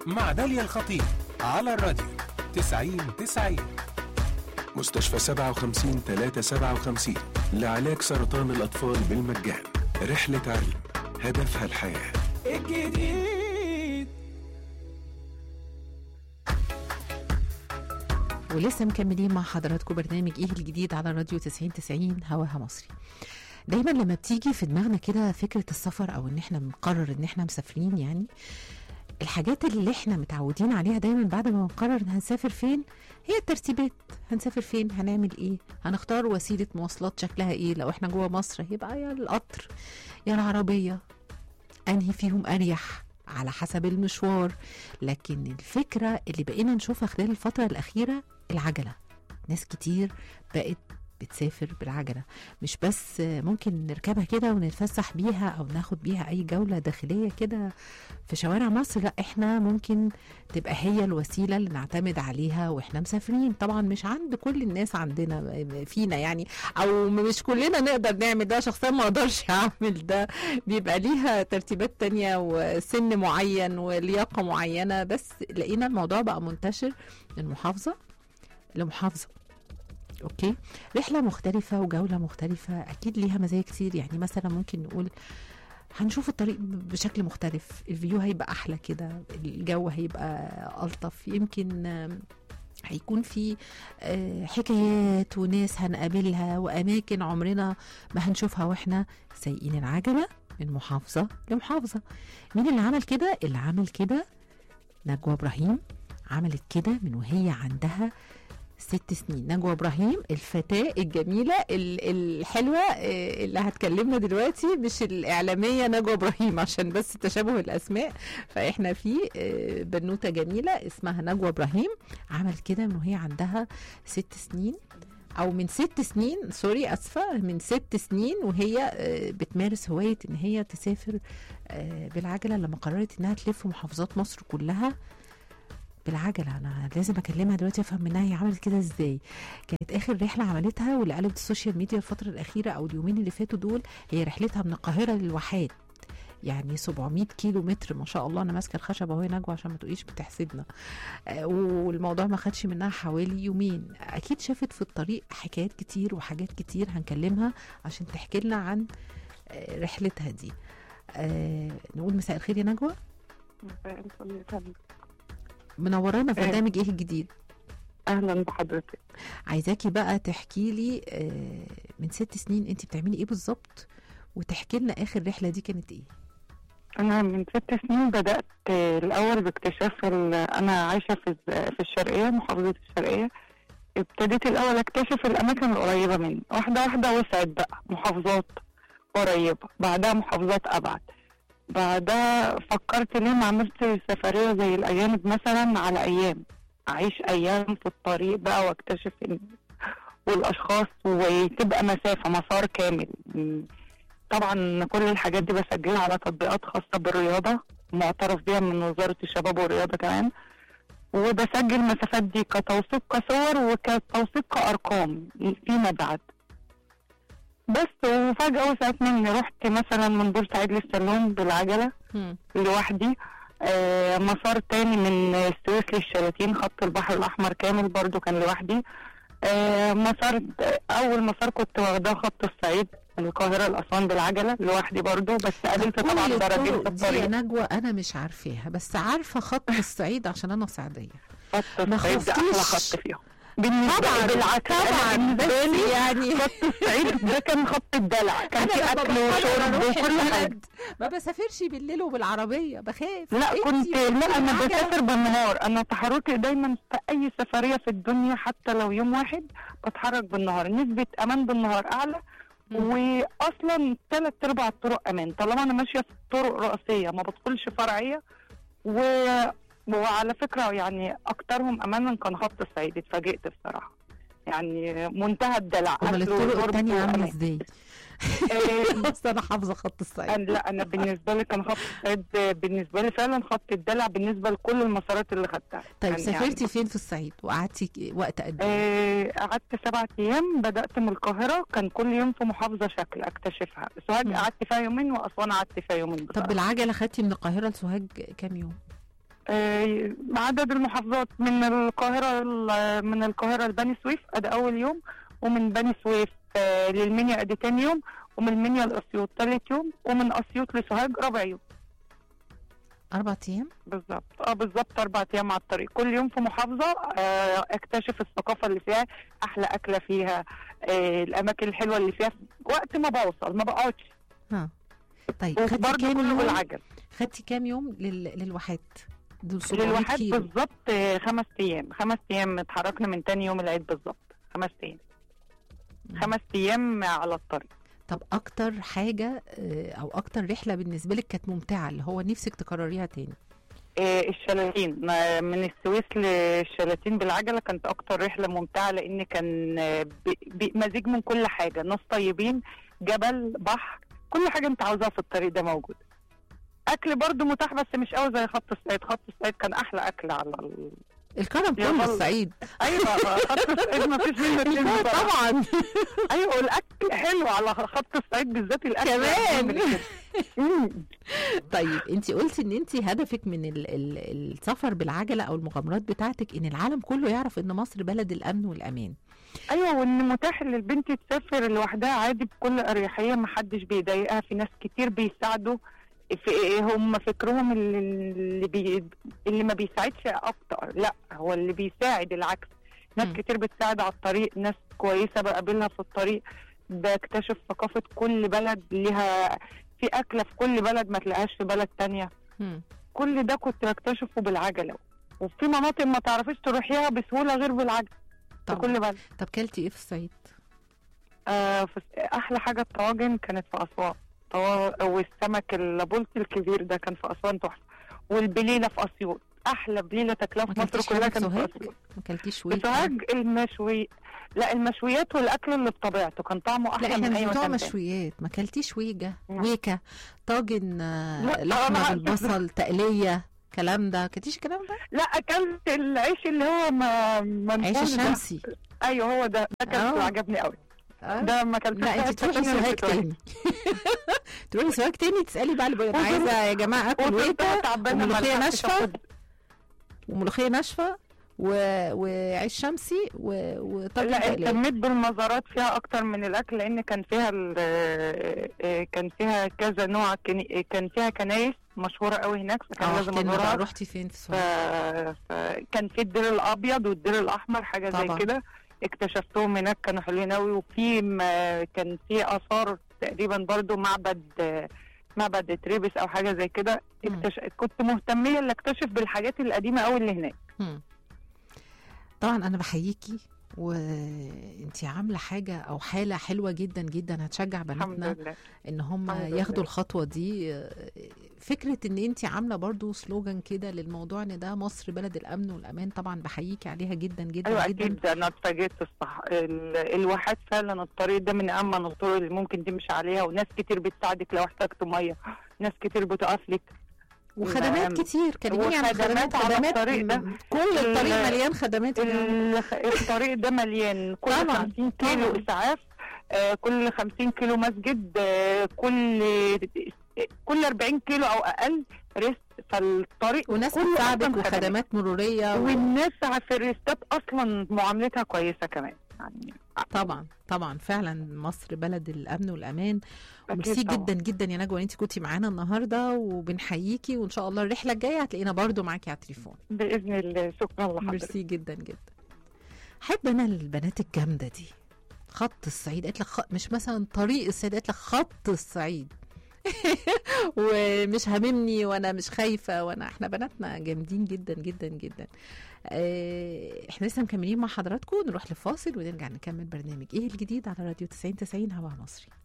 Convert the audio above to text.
مع داليا الخطيب على الراديو 90 90 مستشفى 57 357 لعلاج سرطان الأطفال بالمجان رحلة علم هدفها الحياة الجديد ولسه مكملين مع حضراتكم برنامج ايه الجديد على راديو 90 90 هواها مصري دايما لما بتيجي في دماغنا كده فكره السفر او ان احنا بنقرر ان احنا مسافرين يعني الحاجات اللي احنا متعودين عليها دايما بعد ما بنقرر ان هنسافر فين هي الترتيبات هنسافر فين هنعمل ايه هنختار وسيله مواصلات شكلها ايه لو احنا جوه مصر هيبقى يا القطر يا العربيه انهي فيهم اريح على حسب المشوار لكن الفكره اللي بقينا نشوفها خلال الفتره الاخيره العجله ناس كتير بقت بتسافر بالعجله مش بس ممكن نركبها كده ونتفسح بيها او ناخد بيها اي جوله داخليه كده في شوارع مصر لا احنا ممكن تبقى هي الوسيله اللي نعتمد عليها واحنا مسافرين طبعا مش عند كل الناس عندنا فينا يعني او مش كلنا نقدر نعمل ده شخصيا ما اقدرش اعمل ده بيبقى ليها ترتيبات تانية وسن معين ولياقه معينه بس لقينا الموضوع بقى منتشر من محافظه لمحافظه اوكي رحله مختلفه وجوله مختلفه اكيد ليها مزايا كتير يعني مثلا ممكن نقول هنشوف الطريق بشكل مختلف الفيو هيبقى احلى كده الجو هيبقى الطف يمكن آم، هيكون في آه، حكايات وناس هنقابلها واماكن عمرنا ما هنشوفها واحنا سايقين العجله من محافظه لمحافظه مين اللي عمل كده اللي عمل كده نجوى ابراهيم عملت كده من وهي عندها ست سنين نجوى ابراهيم الفتاه الجميله ال- الحلوه آه، اللي هتكلمنا دلوقتي مش الاعلاميه نجوى ابراهيم عشان بس تشابه الاسماء فاحنا في آه، بنوته جميله اسمها نجوى ابراهيم عمل كده من وهي عندها ست سنين او من ست سنين سوري اسفه من ست سنين وهي آه، بتمارس هوايه ان هي تسافر آه، بالعجله لما قررت انها تلف محافظات مصر كلها بالعجله انا لازم اكلمها دلوقتي افهم منها هي عملت كده ازاي كانت اخر رحله عملتها واللي قلبت السوشيال ميديا الفتره الاخيره او اليومين اللي فاتوا دول هي رحلتها من القاهره للواحات يعني 700 كيلو متر ما شاء الله انا ماسكه الخشبه وهي نجوى عشان ما تقوليش بتحسدنا آه، والموضوع ما خدش منها حوالي يومين اكيد شافت في الطريق حكايات كتير وحاجات كتير هنكلمها عشان تحكي لنا عن آه، رحلتها دي آه نقول مساء الخير يا نجوى مساء الفل يا فندم. منورانا في آه. برنامج ايه الجديد اهلا بحضرتك عايزاكي بقى تحكي لي آه، من ست سنين انت بتعملي ايه بالظبط وتحكي لنا اخر رحله دي كانت ايه انا من ست سنين بدات آه، الاول باكتشاف ال- انا عايشه في الز- في الشرقيه محافظه الشرقيه ابتديت الاول اكتشف الاماكن القريبه مني واحده واحده وسعت بقى محافظات قريبه بعدها محافظات ابعد بعدها فكرت ليه ما عملتش سفريه زي الاجانب مثلا على ايام اعيش ايام في الطريق بقى واكتشف ال- والاشخاص وتبقى مسافه مسار كامل م- طبعا كل الحاجات دي بسجلها على تطبيقات خاصه بالرياضه معترف بيها من وزاره الشباب والرياضه كمان وبسجل المسافات دي كتوثيق كصور وكتوثيق كارقام فيما بعد بس وفجاه وسعت مني رحت مثلا من بورسعيد للسلوم بالعجله هم. لوحدي آه مسار تاني من السويس للشلاتين خط البحر الأحمر كامل برضو كان لوحدي آه مسار أول مسار كنت واخداه خط الصعيد من القاهرة لأسوان بالعجلة لوحدي برضو بس قابلت طبعا كل براجيل الطرق في دي يا الطريق نجوى انا مش عارفاها بس عارفه خط الصعيد عشان انا صعيديه خط ما الصعيد ده أحلى خفتيش؟ خط فيهم بالنسبة طبعا لي بالعكس طبعا أنا بالنسبة بس لي يعني خط الصعيد ده كان خط الدلع كان في انا لما أكل بقرر وشرب اروح وكل حاجة البلد ما بسافرش بالليل وبالعربيه بخاف لا انتي كنت لا انا بالعجلة. بسافر بالنهار انا تحركي دايما في اي سفريه في الدنيا حتى لو يوم واحد بتحرك بالنهار نسبه امان بالنهار اعلى مم. واصلا ثلاث ارباع الطرق امان طالما انا ماشيه في طرق رئيسيه ما بدخلش فرعيه و... وعلى فكره يعني اكترهم امانا كان خط الصعيد اتفاجئت بصراحه يعني منتهى الدلع امال أكل الطرق وشرب التانية عامله وأمان. ازاي؟ آه، بس انا حافظه خط الصعيد أنا لا انا بالنسبه لي كان خط الصعيد بالنسبه لي فعلا خط الدلع بالنسبه لكل المسارات اللي خدتها طيب يعني- سافرتي فين في الصعيد وقعدتي ك- وقت قد ايه؟ آه، قعدت سبعة ايام بدات من القاهره كان كل يوم في محافظه شكل اكتشفها سوهاج مم. قعدت فيها يومين واسوان قعدت فيها يومين طب بصراحة. بالعجله خدتي من القاهره لسوهاج كام يوم؟ آه، عدد المحافظات من القاهرة ال- من القاهرة لبني سويف ادي اول يوم ومن بني سويف آه، للمنيا ادي تاني يوم ومن المنيا لاسيوط تالت يوم ومن اسيوط لسوهاج رابع يوم اربع ايام بالظبط اه بالظبط اربع ايام على الطريق كل يوم في محافظه آه، اكتشف الثقافه اللي فيها احلى اكله فيها آه، الاماكن الحلوه اللي فيها وقت ما بوصل ما بقعدش ها طيب خدتي وبرضه كام كله يوم بالعجل خدتي كام يوم لل... للواحات دول 700 للواحات كيلو بالظبط آه، خمس ايام خمس ايام اتحركنا من تاني يوم العيد بالظبط خمس ايام مم. خمس ايام على الطريق طب اكتر حاجه آه، او اكتر رحله بالنسبه لك كانت ممتعه اللي هو نفسك تكرريها تاني آه، الشلاتين ما- من السويس للشلاتين بالعجله كانت اكتر رحله ممتعه لان كان آه، ب- ب- مزيج من كل حاجه ناس طيبين جبل بحر كل حاجه انت عاوزاها في الطريق ده موجود اكل برضو متاح بس مش قوي زي خط الصعيد خط الصعيد كان احلى اكل على ال... الكرم يا كله والله. الصعيد ايوه خط الصعيد ما فيش منه اتنين لا بصراحة. طبعا ايوه والاكل حلو على خط الصعيد بالذات الاكل كمان. جميل كده. مم. طيب انت قلتي ان انت هدفك من ال... ال... السفر بالعجله او المغامرات بتاعتك ان العالم كله يعرف ان مصر بلد الامن والامان ايوه وان متاح ان البنت تسافر لوحدها عادي بكل اريحيه ما حدش بيضايقها في ناس كتير بيساعدوا في هم فكرهم اللي, اللي, بي اللي ما بيساعدش اكتر لا هو اللي بيساعد العكس ناس مم. كتير بتساعد على الطريق ناس كويسه بقابلها في الطريق بكتشف ثقافه كل بلد ليها في اكله في كل بلد ما تلاقيهاش في بلد تانية مم. كل ده كنت بكتشفه بالعجله وفي مناطق ما تعرفيش تروحيها بسهوله غير بالعجله في طبعا كل بلد طب كلتي ايه في الصعيد آه في احلى حاجه الطواجن كانت في اسوان طوا- والسمك البولتي الكبير ده كان في اسوان تحفه والبليله في اسيوط احلى بليله تاكلها ما في مصر كلتيش كلها حاجه في كانت في سوهاج اسيوط ما كلتيش في ويك سوهاج المشوي لا المشويات والاكل اللي بطبيعته كان طعمه لا احلى احنا من مش اي بتوع مكان تاني. مشويات ما كلتيش ويجه لا. ويكه طاجن آه، لا، لحمه أنا- بالبصل تقليه الكلام ده كلتيش الكلام ده لا اكلت العيش اللي هو ما منفوش عيش ده. الشمسي ايوه هو ده ده كان آه. عجبني قوي آه. ده ما اكلتوش لا في انت حتة تروحي تانية غير سوهاج في سوهاج. تاني تروحي سوهاج تاني تسالي بقى اللي انا وصرت- عايزه يا جماعه اكل وصرت ويكه تعبانة ما وملوخيه لحقتش ناشفه آخد- وملوخيه ناشفه و... وعيش شمسي و... وطاجن لا تقليه اهتميت بالمزارات فيها اكتر من الاكل لان كان فيها ال- آه، كان فيها كذا نوع كني- كان فيها كنايس مشهوره قوي هناك فكان اه لازم احكي لنا بقى ازورها رحتي فين في ف... سوهاج فكان في الدير الابيض والدير الاحمر حاجه طبعا. زي كده اكتشفتهم هناك كانوا حلوين قوي وفي م- كان في اثار تقريبا برضو معبد آه، معبد تريبس او حاجه زي كده مم. اكتش... كنت مهتميه ان اكتشف بالحاجات القديمه قوي اللي هناك مم. طبعا انا بحييكي وانتي عامله حاجه او حاله حلوه جدا جدا هتشجع الحمد بناتنا لله ان هم الحمد لله. ياخدوا الخطوه دي فكره ان انت عامله برضو سلوجان كده للموضوع ان ده مصر بلد الامن والامان طبعا بحييكي عليها جدا جدا ايوه جدا اكيد انا اتفاجئت الصح ال- الواحات فعلا الطريق ده من امن الطرق اللي ممكن تمشي عليها وناس كتير بتساعدك لو احتجت ميه ناس كتير بتقف لك وخدمات نعم. كتير كلميني عن وخدمات خدمات على خدمات الطريق ده. م- كل الطريق ال- مليان خدمات يا جماعة. ال- الطريق ده مليان كل طبعاً، 50 كيلو طبعاً. اسعاف آه، كل 50 كيلو مسجد آه، كل كل 40 كيلو او اقل ريست فالطريق وناس كله بتساعدك أصلاً خدمات. وخدمات مروريه و... والناس في الريستات اصلا معاملتها كويسه كمان يعني طبعا طبعا فعلا مصر بلد الامن والامان أكيد وميرسي طبعاً. جدا جدا يا نجوى ان انت كنتي معانا النهارده وبنحييكي وان شاء الله الرحله الجايه هتلاقينا برضو معاكي على التليفون باذن الله شكرا لحضرتك ميرسي جدا جدا احب انا البنات الجامده دي خط الصعيد قالت لك خ... مش مثلا طريق الصعيد قالت لك خط الصعيد ومش هاممني وانا مش خايفه وانا احنا بناتنا جامدين جدا جدا جدا اه احنا لسه مكملين مع حضراتكم نروح لفاصل ونرجع نكمل برنامج ايه الجديد على راديو 90 90 هوا مصري